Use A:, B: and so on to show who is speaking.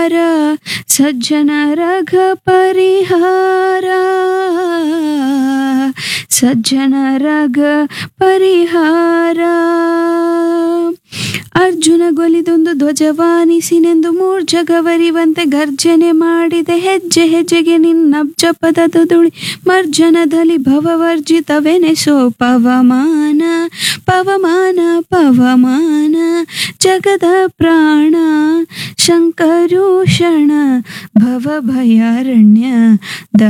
A: ಸಜ್ಜನ ರಘ ಪರಿಹಾರ ಸಜ್ಜನ ರಘ ಪರಿಹಾರ ಅರ್ಜುನ ಗೊಲಿದೊಂದು ಧ್ವಜವಾನಿಸಿನೆಂದು ಮೂರ್ಜಗವರಿವಂತೆ ಗರ್ಜನೆ ಮಾಡಿದೆ ಹೆಜ್ಜೆ ಹೆಜ್ಜೆಗೆ ನಿನ್ನಬ್ಜ ಪದದ ದುಳಿ ಮರ್ಜನದಲ್ಲಿ ಭವವರ್ಜಿತವೆನೆಸೋ ಪವಮಾನ ಪವಮಾನ ಪವಮಾನ ಜಗದ ಪ್ರಾಣ ಶಂಕರೂಷಣ ಭವ ಭಯಾರಣ್ಯ ದ